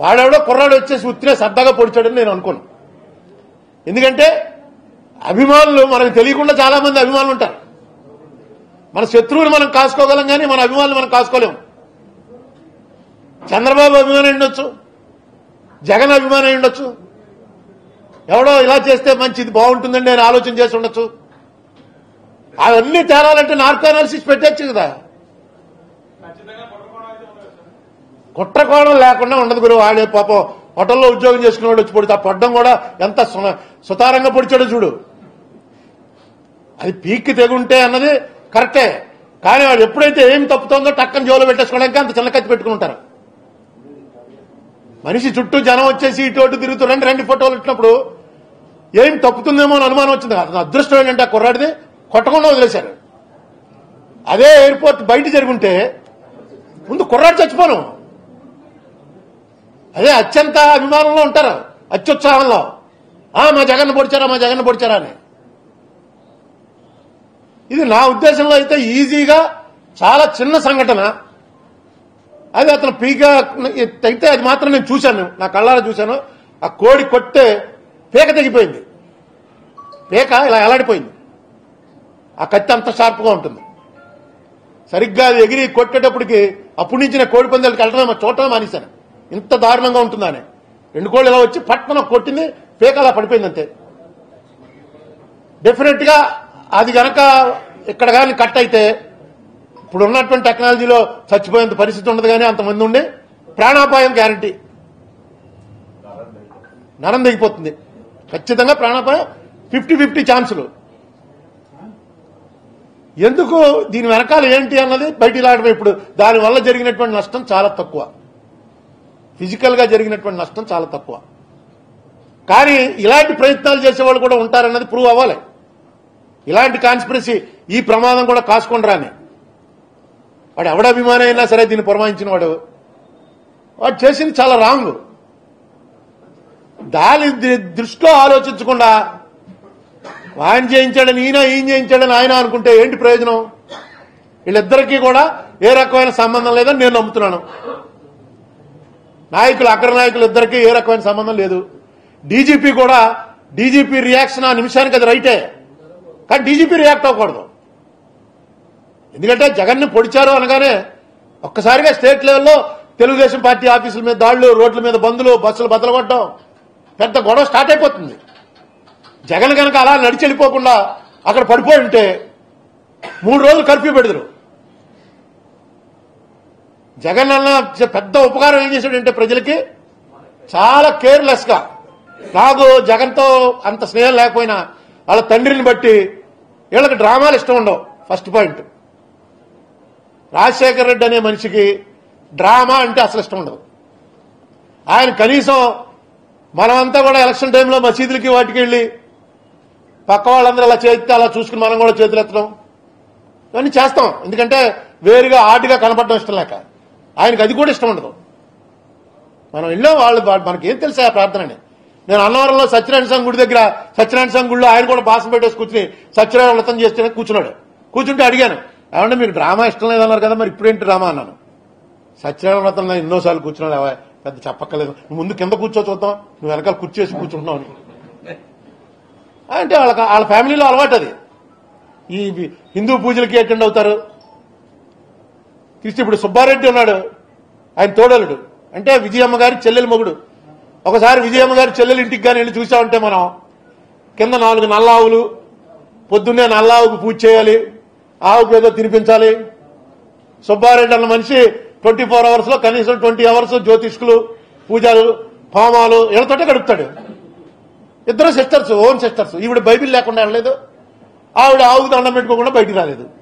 ఆడెవడో కుర్రాడు వచ్చేసి ఉత్తినే సరదాగా పొడిచాడని నేను అనుకోను ఎందుకంటే అభిమానులు మనకు తెలియకుండా చాలా మంది అభిమానులు ఉంటారు మన శత్రువుని మనం కాసుకోగలం కానీ మన అభిమానులు మనం కాసుకోలేము చంద్రబాబు అభిమానం ఉండొచ్చు జగన్ అభిమానం ఉండొచ్చు ఎవడో ఇలా చేస్తే మంచిది బాగుంటుందని నేను ఆలోచన చేసి ఉండొచ్చు అవన్నీ తేలాలంటే నార్కో అనాలిసిస్ పెట్టచ్చు కదా కుట్రకోణం లేకుండా ఉండదు గురు వాడే పాపం హోటల్లో ఉద్యోగం చేసుకునేవాడు వచ్చి పొడితే ఆ పొడ్డం కూడా ఎంత సున- సుతారంగా పొడిచాడో చూడు అది పీక్కి తెగుంటే అన్నది కరెక్టే కానీ వాడు ఎప్పుడైతే ఏం తప్పుతుందో టక్కన జోలో పెట్టేసుకోవడానికి అంత చిన్న కత్తి పెట్టుకుని ఉంటారు మనిషి చుట్టూ జనం వచ్చేసి ఇటు అటు తిరుగుతూ రెండు రెండు ఫోటోలు ఇచ్చినప్పుడు ఏం తప్పుతుందేమో అని అనుమానం వచ్చింది అతను అదృష్టం ఏంటంటే ఆ కుర్రాడిది కొట్టకుండా వదిలేశారు అదే ఎయిర్పోర్ట్ బయట జరుగుంటే ముందు కుర్రాడు చచ్చిపోను అదే అత్యంత అభిమానంలో ఉంటారు అత్యుత్సాహంలో ఆ మా జగన్ పొడిచారా మా జగన్ పొడిచారా అని ఇది నా ఉద్దేశంలో అయితే ఈజీగా చాలా చిన్న సంఘటన అది అతను పీక అయితే అది మాత్రం నేను చూశాను నా కళ్ళారా చూశాను ఆ కోడి కొట్టే పీక తెగిపోయింది పీక ఇలా ఎలాడిపోయింది ఆ కత్తి అంత షార్ప్గా ఉంటుంది సరిగ్గా అది ఎగిరి కొట్టేటప్పటికి అప్పటి నుంచి నేను కోడి పందాలకు వెళ్ళడమే చూడటమే మానేశాను ఇంత దారుణంగా ఉంటుందని రెండు కోళ్ళు ఇలా వచ్చి పట్టణ కొట్టింది పీక అలా పడిపోయింది అంతే డెఫినెట్ గా అది గనక ఇక్కడ కానీ కట్ అయితే ఇప్పుడు ఉన్నటువంటి టెక్నాలజీలో చచ్చిపోయేంత పరిస్థితి ఉండదు కానీ అంతమంది ఉండి ప్రాణాపాయం గ్యారంటీ నరం దిగిపోతుంది ఖచ్చితంగా ప్రాణాపాయం ఫిఫ్టీ ఫిఫ్టీ ఛాన్సులు ఎందుకు దీని వెనకాల ఏంటి అన్నది బయటికి లాగడం ఇప్పుడు దానివల్ల జరిగినటువంటి నష్టం చాలా తక్కువ ఫిజికల్ గా జరిగినటువంటి నష్టం చాలా తక్కువ కానీ ఇలాంటి ప్రయత్నాలు చేసేవాళ్ళు కూడా ఉంటారన్నది ప్రూవ్ అవ్వాలి ఇలాంటి కాన్స్పిరసీ ఈ ప్రమాదం కూడా కాసుకొని రాని వాడు ఎవడ అభిమానం అయినా సరే దీన్ని పురమాయించిన వాడు వాడు చేసింది చాలా రాంగ్ దాని ది- దృష్టిలో ఆలోచించకుండా ఆయన చేయించాడని ఈయన ఈయన చేయించాడని ఆయన అనుకుంటే ఏంటి ప్రయోజనం వీళ్ళిద్దరికీ కూడా ఏ రకమైన సంబంధం లేదని నేను నమ్ముతున్నాను నాయకులు అగ్ర నాయకులు ఇద్దరికీ ఏ రకమైన సంబంధం లేదు డీజీపీ కూడా డీజీపీ రియాక్షన్ ఆ నిమిషానికి అది రైటే కానీ డీజీపీ రియాక్ట్ అవ్వకూడదు ఎందుకంటే జగన్ ని పొడిచారు అనగానే ఒక్కసారిగా స్టేట్ లెవెల్లో తెలుగుదేశం పార్టీ ఆఫీసుల మీద దాళ్లు రోడ్ల మీద బందులు బస్సులు బద్దలగొట్టడం పెద్ద గొడవ స్టార్ట్ అయిపోతుంది జగన్ కనుక అలా నడిచి వెళ్ళిపోకుండా అక్కడ పడిపోయి ఉంటే మూడు రోజులు కర్ఫ్యూ పెడతారు జగన్ అన్న చే- పెద్ద ఉపకారం ఏం చేశాడంటే ప్రజలకి చాలా కేర్లెస్ గా నాకు జగన్తో అంత స్నేహం లేకపోయినా వాళ్ళ తండ్రిని బట్టి వీళ్ళకి డ్రామాలు ఇష్టం ఉండవు ఫస్ట్ పాయింట్ రాజశేఖర రెడ్డి అనే మనిషికి డ్రామా అంటే అసలు ఇష్టం ఉండదు ఆయన కనీసం మనమంతా కూడా ఎలక్షన్ టైంలో మసీదులకి వాటికి వెళ్ళి పక్క వాళ్ళందరూ అలా చేస్తే అలా చూసుకుని మనం కూడా చేతులు ఎత్తడం ఇవన్నీ చేస్తాం ఎందుకంటే వేరుగా ఆటుగా కనపడడం ఇష్టం లేక ఆయనకు అది కూడా ఇష్టం ఉండదు మనం వెళ్ళాం వాళ్ళు వా- మనకేం తెలుసా ఆ ప్రార్థనని నేను అన్నవరంలో సత్యనారాయణ స్వామి గుడి దగ్గర సత్యనారాయణ స్వామి గుడిలో ఆయన కూడా బాసం పెట్టేసి కూర్చుని సత్యనారాయణ వ్రతం చేస్తే కూర్చున్నాడు కూర్చుంటే అడిగాను ఏమంటే మీకు డ్రామా ఇష్టం లేదన్నారు కదా మరి ఇప్పుడేంటి డ్రామా అన్నాను సత్యనారాయణ వ్రతం నేను ఎన్నోసార్లు కూర్చున్నాడు "అవా, పెద్ద చెప్పక్కర్లేదు నువ్వు ముందు కింద కూర్చో చూద్దాం నువ్వు వెనకాల కూర్చేసి కూర్చుంటున్నావు అని అంటే వాళ్ళ వాళ్ళ ఫ్యామిలీలో అలవాటు అది ఈ హిందూ పూజలకి అటెండ్ అవుతారు తీస్తే ఇప్పుడు సుబ్బారెడ్డి ఉన్నాడు ఆయన తోడలుడు అంటే విజయమ్మ గారి చెల్లెలి మొగుడు ఒకసారి విజయమ్మ గారి చెల్లెలి ఇంటికి కానీ వెళ్ళి చూసామంటే మనం కింద నాలుగు నల్ల ఆవులు పొద్దున్నే నల్ల ఆవుకు పూజ చేయాలి ఆవుకు ఏదో తినిపించాలి సుబ్బారెడ్డి అన్న మనిషి ట్వంటీ ఫోర్ అవర్స్ లో కనీసం ట్వంటీ అవర్స్ జ్యోతిష్కులు పూజలు హోమాలు వీళ్ళతోటే గడుపుతాడు ఇద్దరు సిస్టర్స్ ఓన్ సిస్టర్స్ ఈవిడ బైబిల్ లేకుండా వెళ్ళలేదు ఆవిడ ఆవుకు దండం పెట్టుకోకుండా బయటికి రాలేదు